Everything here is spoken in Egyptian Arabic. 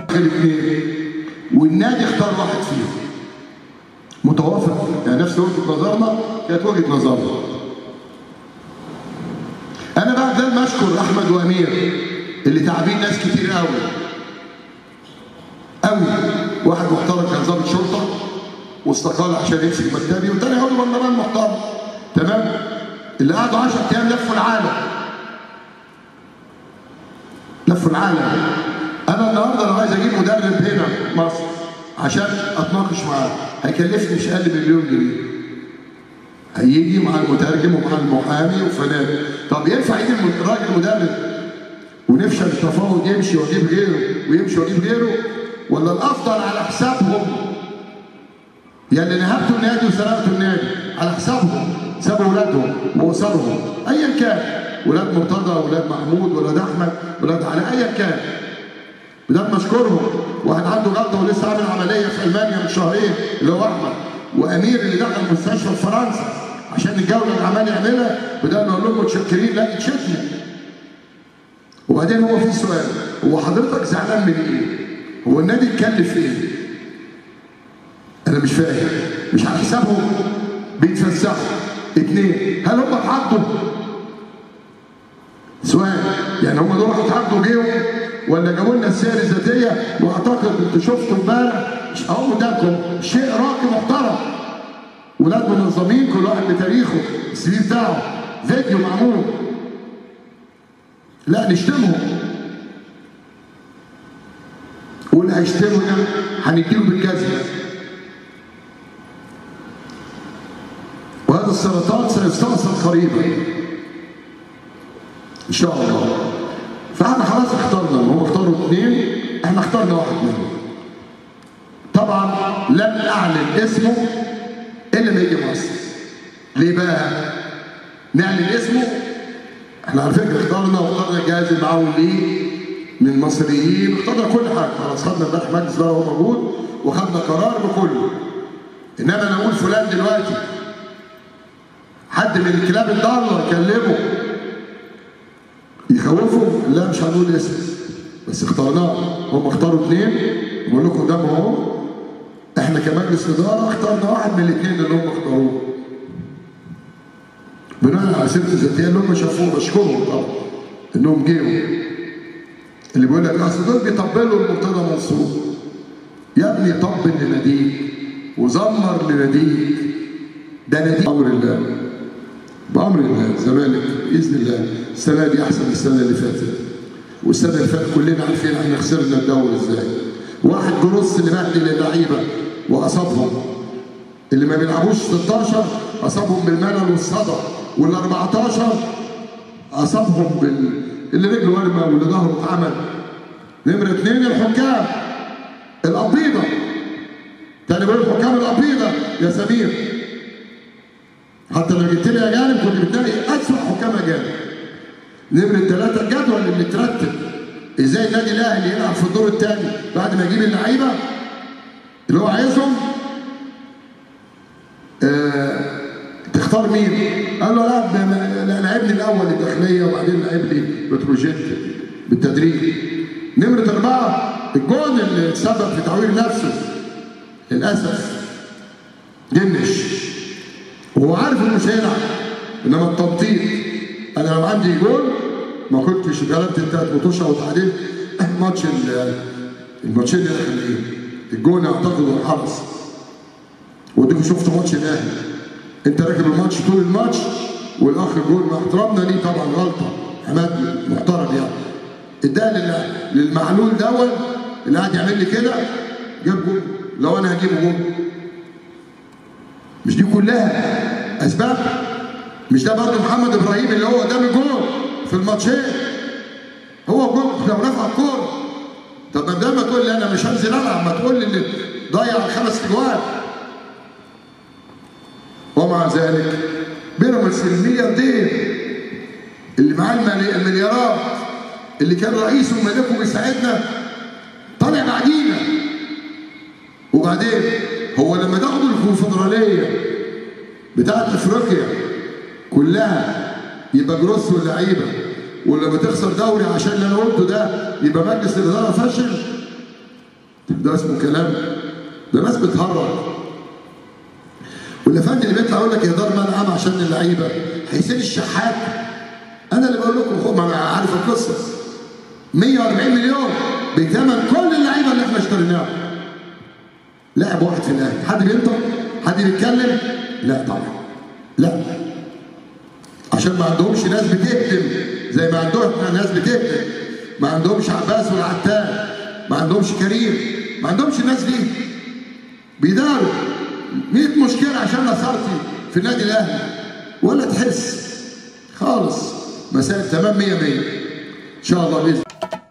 الاثنين والنادي اختار واحد فيهم متوافق يعني نفس وجهه نظرنا كانت وجهه نظرنا انا بعد ده بشكر احمد وامير اللي تعبين ناس كتير قوي قوي واحد محترم كان ضابط شرطه واستقال عشان يمسك مكتبي والتاني هو برلمان محترم تمام اللي قعدوا 10 ايام لفوا العالم لفوا العالم انا النهارده لو عايز اجيب مدرب هنا في مصر عشان اتناقش معاه هيكلفني مش اقل من مليون جنيه هيجي مع المترجم ومع المحامي وفلان طب ينفع يجي الراجل مدرب ونفشل التفاوض يمشي واجيب غيره ويمشي واجيب غيره ولا الافضل على حسابهم يا اللي نهبتوا النادي وسرقتوا النادي على حسابهم سابوا اولادهم واسرهم ايا كان ولاد مرتضى ولاد محمود ولاد احمد ولاد علي ايا كان بدل ما اشكرهم واحد عنده غلطه ولسه عامل عمليه في المانيا من شهرين اللي هو احمد وامير اللي دخل المستشفى في فرنسا عشان الجوله اللي عمال يعملها بدل ما اقول لهم متشكرين لا يتشتموا وبعدين هو في سؤال هو حضرتك زعلان من ايه؟ هو النادي اتكلف ايه؟ انا مش فاهم مش على حسابهم بيتفسحوا اثنين هل هم اتعاقدوا؟ سؤال يعني هم دول اتعاقدوا بيهم ولا جابوا لنا السير الذاتيه واعتقد انتوا شفتوا امبارح اهو قدامكم شيء راقي محترم ولاد منظمين كل واحد بتاريخه السي في بتاعه فيديو معمول لا نشتمهم واللي هيشتمنا هنديله بالجزمه وهذا السرطان سيستأصل قريبا ان شاء الله فاحنا خلاص اخترنا هم اختاروا اثنين احنا اخترنا واحد منهم طبعا لن اعلن اسمه الا ما يجي مصر ليه بقى نعلن اسمه احنا على فكره اخترنا واخترنا الجهاز المعاون ليه من مصريين اخترنا كل حاجه خلاص خدنا امبارح مجلس ده هو موجود وخدنا قرار بكله انما انا اقول فلان دلوقتي حد من الكلاب الضاله كلمه يخوفوا لا مش هنقول اسم بس اخترناه هم اختاروا اثنين بقول لكم قدام اهو احنا كمجلس اداره اخترنا واحد من الاثنين اللي هم اختاروه بناء على سيره الذاتيه اللي هم شافوه بشكرهم طبعا انهم جيوا اللي بيقول لك اصل دول بيطبلوا لمرتضى منصور يا ابني طبل لناديك وزمر لناديك ده ناديك امر الله بامر الله الزمالك باذن الله السنه دي احسن من السنه اللي فاتت والسنه اللي فاتت كلنا عارفين احنا خسرنا الدوري ازاي واحد جروس اللي بهدل اللعيبه واصابهم اللي ما بيلعبوش 16 اصابهم بالملل والصدى وال 14 اصابهم بال اللي رجله ورمه واللي ظهره اتعمل نمره اثنين الحكام الابيضه تاني بقول الحكام الابيضه يا سمير حتى لو جبت لي اجانب كنت بتلاقي اسوء حكام اجانب نمره ثلاثه الجدول اللي مترتب ازاي النادي الاهلي يلعب في الدور الثاني بعد ما يجيب اللعيبه اللي هو عايزهم آه تختار مين؟ قال له لا لا لعبني الاول الداخليه وبعدين لعب لي بتروجيت بالتدريج نمره اربعه الجون اللي تسبب في تعوير نفسه للاسف جنش وهو عارف انه مش هيلعب انما التنطيط انا لو عندي جول ما كنتش غلبت الثلاث ماتشات وتعادلت ماتش الماتشين اللي داخلين الجون اعتقد والحرس وديكوا شفتوا ماتش الاهلي انت راكب الماتش طول الماتش والاخ جول مع احترامنا ليه طبعا غلطه عماد محترم يعني اداها للمعلول دوت اللي قاعد يعمل لي كده جاب جول لو انا هجيبه جول مش دي كلها اسباب مش ده برضه محمد ابراهيم اللي هو قدام الجول في الماتشين هو جول لو رفع الكوره طب ما بدل ما تقول لي انا مش هنزل العب ما تقول لي اللي ضيع الخمس اجوال ومع ذلك بيراميدز الملياردير اللي معاه المليارات اللي كان رئيسه وملكه بيساعدنا طالع بعدينا وبعدين هو لما تاخدوا الكونفدراليه بتاعت افريقيا كلها يبقى جروس واللعيبه ولما تخسر دوري عشان اللي انا قلته ده يبقى مجلس الاداره فشل ده اسمه كلام ده ناس بتهرج والافندي اللي بيطلع يقول لك اهدار مال عام عشان اللعيبه حسين الشحات انا اللي بقول لكم خد ما انا عارف القصه 140 مليون بثمن كل اللعيبه اللي احنا اشتريناها لاعب واحد في الاهلي حد بينطق حد بيتكلم لا طبعا لا عشان ما عندهمش ناس بتهدم زي ما عندهم ناس بتهدم ما عندهمش عباس والعتاب ما عندهمش كريم ما عندهمش الناس دي بيداروا 100 مشكله عشان نصرتي في النادي الاهلي ولا تحس خالص مسائل تمام 100 100 ان شاء الله باذن